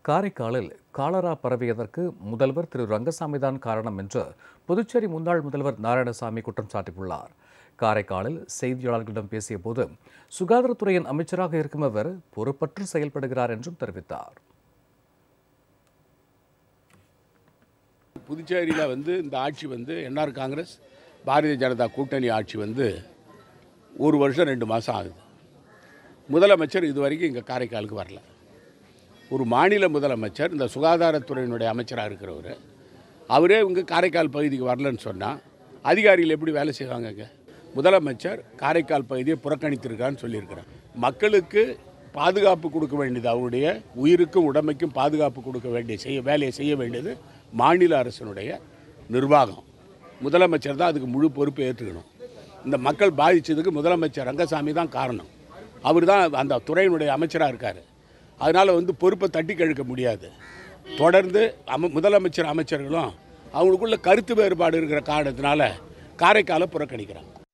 காரைக்காலில் காலரா பரவியதற்கு முதல்வர் திரு ரங்கசாமி தான் காரணம் என்று புதுச்சேரி முன்னாள் முதல்வர் நாராயணசாமி குற்றம் சாட்டியுள்ளார் காரைக்காலில் செய்தியாளர்களிடம் பேசிய போது சுகாதாரத்துறையின் அமைச்சராக இருக்கும் அவர் பொறுப்பற்று செயல்படுகிறார் என்றும் தெரிவித்தார் புதுச்சேரியில் வந்து இந்த ஆட்சி வந்து என்ஆர் காங்கிரஸ் பாரதிய ஜனதா கூட்டணி ஆட்சி வந்து ஒரு வருஷம் ரெண்டு மாதம் ஆகுது முதலமைச்சர் இது வரைக்கும் இங்கே காரைக்காலுக்கு வரல ஒரு மாநில முதலமைச்சர் இந்த சுகாதாரத்துறையினுடைய அமைச்சராக இருக்கிறவர் அவரே இங்கே காரைக்கால் பகுதிக்கு வரலன்னு சொன்னால் அதிகாரிகள் எப்படி வேலை செய்வாங்க இங்கே முதலமைச்சர் காரைக்கால் பகுதியை புறக்கணித்திருக்கான்னு சொல்லியிருக்கிறார் மக்களுக்கு பாதுகாப்பு கொடுக்க வேண்டியது அவருடைய உயிருக்கும் உடமைக்கும் பாதுகாப்பு கொடுக்க வேண்டிய செய்ய வேலையை செய்ய வேண்டியது மாநில அரசினுடைய நிர்வாகம் முதலமைச்சர் தான் அதுக்கு முழு பொறுப்பை ஏற்றுக்கணும் இந்த மக்கள் பாதித்ததுக்கு முதலமைச்சர் ரங்கசாமி தான் காரணம் அவர் தான் அந்த துறையினுடைய அமைச்சராக இருக்கார் அதனால் வந்து பொறுப்பை தட்டி கழிக்க முடியாது தொடர்ந்து அம முதலமைச்சர் அமைச்சர்களும் அவங்களுக்குள்ள கருத்து வேறுபாடு இருக்கிற காரணத்தினால காரைக்காலை புறக்கணிக்கிறாங்க